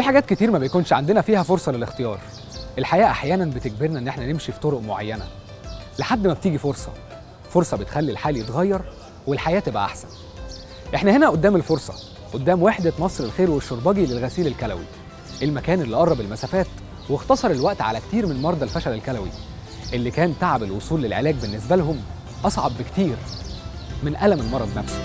حاجات كتير ما بيكونش عندنا فيها فرصة للاختيار الحياة أحيانا بتجبرنا إن احنا نمشي في طرق معينة لحد ما بتيجي فرصة فرصة بتخلي الحال يتغير والحياة تبقى أحسن احنا هنا قدام الفرصة قدام وحدة مصر الخير والشربجي للغسيل الكلوي المكان اللي قرب المسافات واختصر الوقت على كتير من مرضى الفشل الكلوي اللي كان تعب الوصول للعلاج بالنسبة لهم أصعب بكتير من ألم المرض نفسه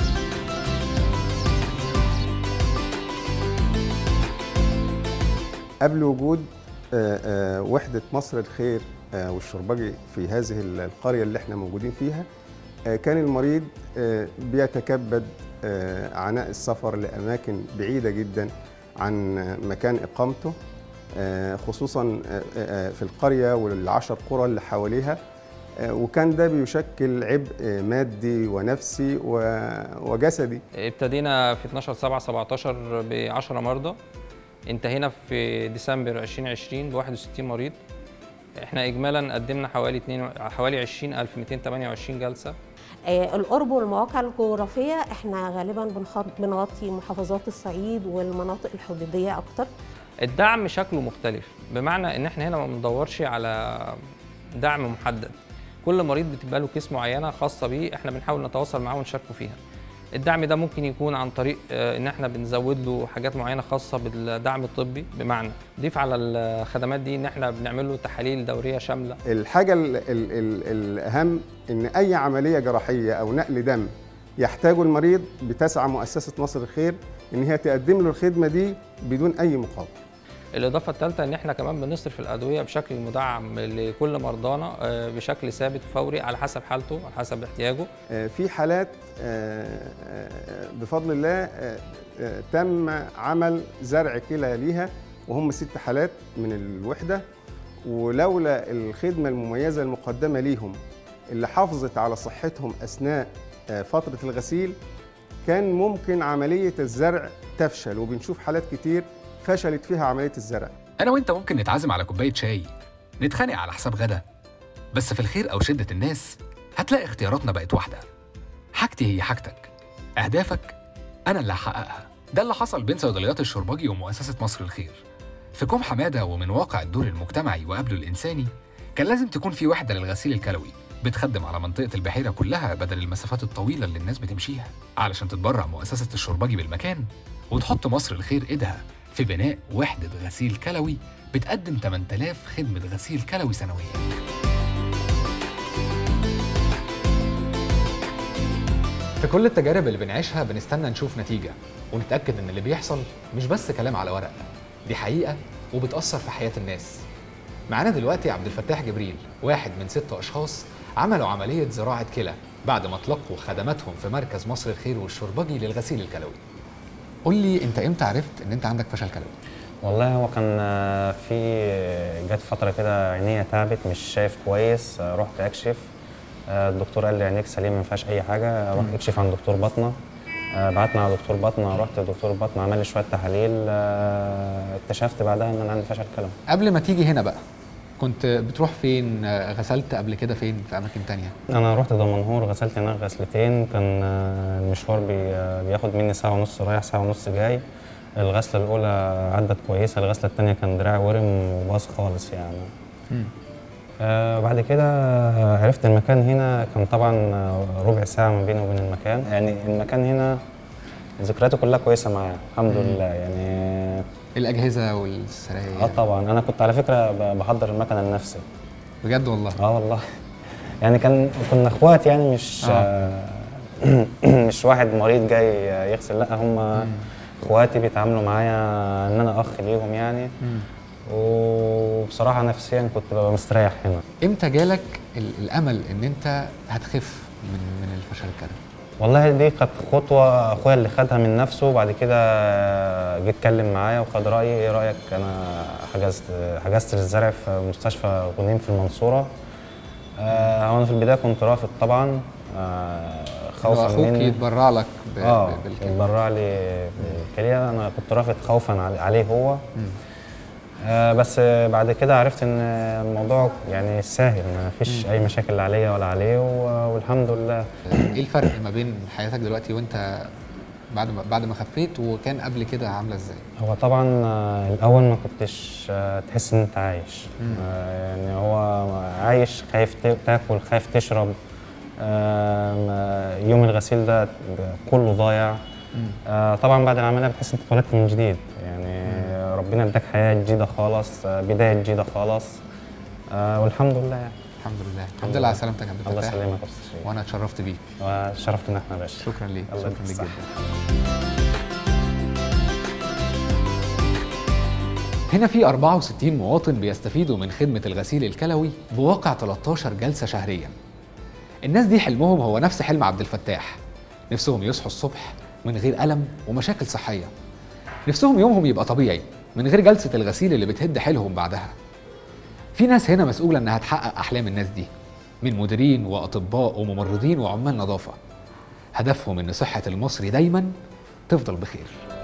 قبل وجود آه، آه، وحدة مصر الخير آه، والشربجي في هذه القرية اللي احنا موجودين فيها آه، كان المريض آه، بيتكبد آه، عناء السفر لأماكن بعيدة جدا عن آه، مكان إقامته آه، خصوصا آه، آه، في القرية والعشر قرى اللي حواليها آه، وكان ده بيشكل عبء آه، مادي ونفسي و- وجسدي ابتدينا في 12 7 17 ب 10 مرضى انتهينا في ديسمبر 2020 ب 61 مريض احنا اجمالا قدمنا حوالي 2 حوالي 20228 جلسه آه، القرب والمواقع الجغرافية احنا غالبا بنخط- بنغطي محافظات الصعيد والمناطق الحدودية أكتر الدعم شكله مختلف بمعنى ان احنا هنا ما بندورش على دعم محدد كل مريض بتبقى له كيس معينه خاصه بيه احنا بنحاول نتواصل معاه ونشاركه فيها الدعم ده ممكن يكون عن طريق آه، ان احنا بنزود له حاجات معينه خاصه بالدعم الطبي بمعنى ضيف على الخدمات دي ان احنا بنعمل له تحاليل دوريه شامله الحاجة ال ال ال الأهم إن أي عملية جراحية أو نقل دم يحتاجه المريض بتسعى مؤسسة مصر الخير إن هي تقدم له الخدمة دي بدون أي مقابل. الاضافه الثالثه ان احنا كمان بنصرف الادويه بشكل مدعم لكل مرضانا آه، بشكل ثابت وفوري على حسب حالته على حسب احتياجه آه، في حالات آه، آه، بفضل الله آه، آه، تم عمل زرع كلى ليها وهم ست حالات من الوحدة ولولا الخدمة المميزة المقدمة ليهم اللي حافظت على صحتهم أثناء آه، فترة الغسيل كان ممكن عملية الزرع تفشل وبنشوف حالات كتير فشلت فيها عملية الزرع أنا وأنت ممكن نتعازم على كوباية شاي نتخانق على حساب غدا بس في الخير أو شدة الناس هتلاقي اختياراتنا بقت واحدة حاجتي هي حاجتك أهدافك أنا اللي هحققها ده اللي حصل بين صيدليات الشربجي ومؤسسة مصر الخير في كوم حمادة ومن واقع الدور المجتمعي وقبله الإنساني كان لازم تكون في وحدة للغسيل الكلوي بتخدم على منطقة البحيرة كلها بدل المسافات الطويلة اللي الناس بتمشيها علشان تتبرع مؤسسة الشربجي بالمكان وتحط مصر الخير إيدها في بناء وحدة غسيل كلوي بتقدم 8000 خدمة غسيل كلوي سنويا في كل التجارب اللي بنعيشها بنستنى نشوف نتيجة ونتأكد إن اللي بيحصل مش بس كلام على ورق دي حقيقة وبتأثر في حياة الناس معانا دلوقتي عبد الفتاح جبريل واحد من ست أشخاص عملوا عملية زراعة كلى بعد ما اطلقوا خدماتهم في مركز مصر الخير والشربجي للغسيل الكلوي قول لي انت امتى عرفت ان انت عندك فشل كلوي والله هو كان آه، في جت فترة كده عينيا تعبت مش شايف كويس آه، رحت أكشف آه، الدكتور قال لي عينيك سليمة ما فيهاش أي حاجة روح اكشف عند دكتور بطنة آه، بعتنا على دكتور بطنة رحت لدكتور بطنة عمل لي شوية تحاليل آه، اكتشفت بعدها إن أنا عندي فشل كلوي قبل ما تيجي هنا بقى كنت بتروح فين آه، غسلت قبل كده فين في اماكن تانية أنا رحت دمنهور غسلت هناك غسلتين كان آه، المشوار بي- آه، بياخد مني ساعة ونص رايح ساعة ونص جاي الغسلة الأولى عدت كويسة الغسلة التانية كان دراعي ورم وباظ خالص يعني مم. آه بعد كده عرفت المكان هنا كان طبعا آه، ربع ساعة ما بيني وبين المكان يعني المكان هنا ذكرياته كلها كويسة معايا الحمد لله يعني الاجهزة والسراير اه طبعا انا كنت على فكرة ب- بحضر المكنة لنفسي بجد والله اه والله يعني كان كنا اخوات يعني مش آه. آه. مش واحد مريض جاي يغسل لا هم اخواتي بيتعاملوا معايا ان انا اخ ليهم يعني مم. وبصراحة نفسيا كنت ببقى مستريح هنا امتى جالك ال- الامل ان انت هتخف من من الفشل الكلوي والله دي كانت خطوة أخويا اللي خدها من نفسه وبعد كده جه اتكلم معايا وخد رأيي إيه رأيك أنا حجزت حجزت للزرع في مستشفى غنيم في المنصورة آه، هو أنا في البداية كنت رافض طبعا آه، خوفا اخوك مني يتبرع لك ب- اه ب- بالكلى اتبرع لي بالكلية أنا كنت رافض خوفا عل- عليه هو آه بس بعد كده عرفت ان الموضوع يعني سهل ما فيش اي مشاكل لا عليا ولا عليه و- والحمد لله ايه الفرق ما بين حياتك دلوقتي وانت بعد ما بعد ما خفيت وكان قبل كده عامله ازاي هو طبعا آه، الاول ما كنتش آه، تحس ان انت عايش آه، يعني هو عايش خايف ت- تاكل خايف تشرب آه، ما- يوم الغسيل ده كله ضايع آه، طبعا بعد العمليه بتحس انت اتولدت من جديد يعني ربنا اداك حياه جديده خالص آه، بدايه جديده خالص آه، والحمد لله يعني الحمد لله الحمد لله على سلامتك يا عبد الله الفتاح يسلمك يا استاذ شريف. وانا اتشرفت بيك وشرفتنا احنا يا باشا شكرا ليك الله شكرا يديك ليك الصحة. جدا هنا في 64 مواطن بيستفيدوا من خدمة الغسيل الكلوي بواقع 13 جلسة شهريا الناس دي حلمهم هو نفس حلم عبد الفتاح نفسهم يصحوا الصبح من غير ألم ومشاكل صحية نفسهم يومهم يبقى طبيعي من غير جلسة الغسيل اللي بتهد حيلهم بعدها في ناس هنا مسؤولة إنها تحقق أحلام الناس دي من مديرين وأطباء وممرضين وعمال نظافة هدفهم إن صحة المصري دايما تفضل بخير